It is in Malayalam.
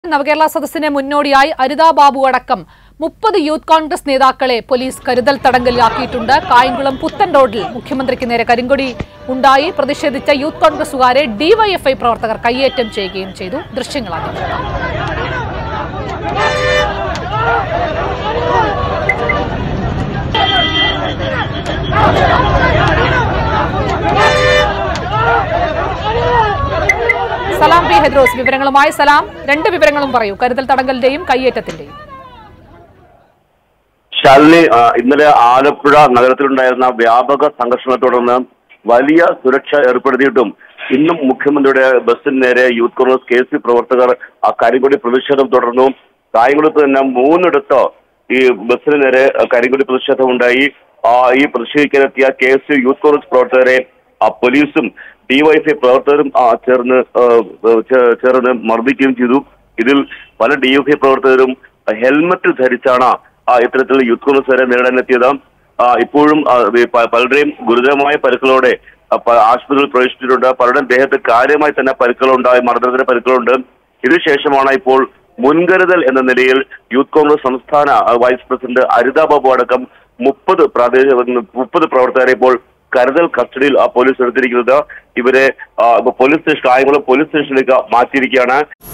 നവകേരള സദസ്സിന് മുന്നോടിയായി അരിതാ ബാബു അടക്കം മുപ്പത് യൂത്ത് കോൺഗ്രസ് നേതാക്കളെ പോലീസ് കരുതൽ തടങ്കലിലാക്കിയിട്ടുണ്ട് കായംകുളം പുത്തൻ റോഡിൽ മുഖ്യമന്ത്രിക്ക് നേരെ കരിങ്കൊടി ഉണ്ടായി പ്രതിഷേധിച്ച യൂത്ത് കോൺഗ്രസുകാരെ ഡിവൈഎഫ്ഐ പ്രവർത്തകർ കയ്യേറ്റം ചെയ്യുകയും ചെയ്തു ദൃശ്യങ്ങളാണ് സലാം പി ഹെദ്രോസ് വിവരങ്ങളുമായി സലാം രണ്ട് വിവരങ്ങളും പറയൂ കരുതൽ തടങ്കലിന്റെയും കയ്യേറ്റത്തിന്റെയും ശാലിനി ആ, ഇന്നലെ ആലപ്പുഴ നഗരത്തിലുണ്ടായിരുന്ന വ്യാപക സംഘർഷങ്ങളെ തുടർന്ന് വലിയ സുരക്ഷ ഏർപ്പെടുത്തിയിട്ടും ഇന്നും മുഖ്യമന്ത്രിയുടെ ബസ്സിന് നേരെ യൂത്ത് കോൺഗ്രസ് കെ സി പ്രവർത്തകർ ആ കരിങ്കൊടി പ്രതിഷേധം തുടർന്നു കായംകുളത്ത് തന്നെ മൂന്നിടത്ത് ഈ ബസ്സിന് നേരെ കരിങ്കൊടി പ്രതിഷേധം ഉണ്ടായി ആ, ഈ പ്രതിഷേധിക്കാനെത്തിയ K S U youth Congress പ്രവർത്തകരെ ആ പോലീസും ഡിവൈഎഫ്ഐ പ്രവർത്തകരും ആ, ചേർന്ന് ആ, ചേ- ചേർന്ന് മർദ്ദിക്കുകയും ചെയ്തു ഇതിൽ പല ഡിവൈഎഫ്ഐ പ്രവർത്തകരും ഹെൽമറ്റ് ധരിച്ചാണ് ആ, ഇത്തരത്തിൽ യൂത്ത് കോൺഗ്രസ് വരെ നേരിടാനെത്തിയത് ആ, ഇപ്പോഴും ആ, ഈ പ- പലരുടെയും ഗുരുതരമായ പരുക്കളോടെ ആ, പ- ആശുപത്രിയിൽ പ്രവേശിച്ചിട്ടുണ്ട് പലരുടെയും ദേഹത്ത് കാര്യമായി തന്നെ പരുക്കളുണ്ടായി മർദ്ദനത്തിന് പരുക്കളുണ്ട് ഇതിനുശേഷമാണ് ഇപ്പോൾ മുൻകരുതൽ എന്ന നിലയിൽ യൂത്ത് കോൺഗ്രസ് സംസ്ഥാന ആ, വൈസ് പ്രസിഡന്റ് അരിത ബാബു അടക്കം മുപ്പത് പ്രാദേശിക മുപ്പത് പ്രവർത്തകരെ ഇപ്പോൾ കരുതൽ കസ്റ്റഡിയിൽ ആ പോലീസ് എടുത്തിരിക്കുന്നത് ഇവരെ ആ, ഇപ്പൊ പോലീസ് സ്റ്റേഷൻ കായംകുളം പോലീസ് സ്റ്റേഷനിലേക്ക് മാറ്റിയിരിക്കുകയാണ്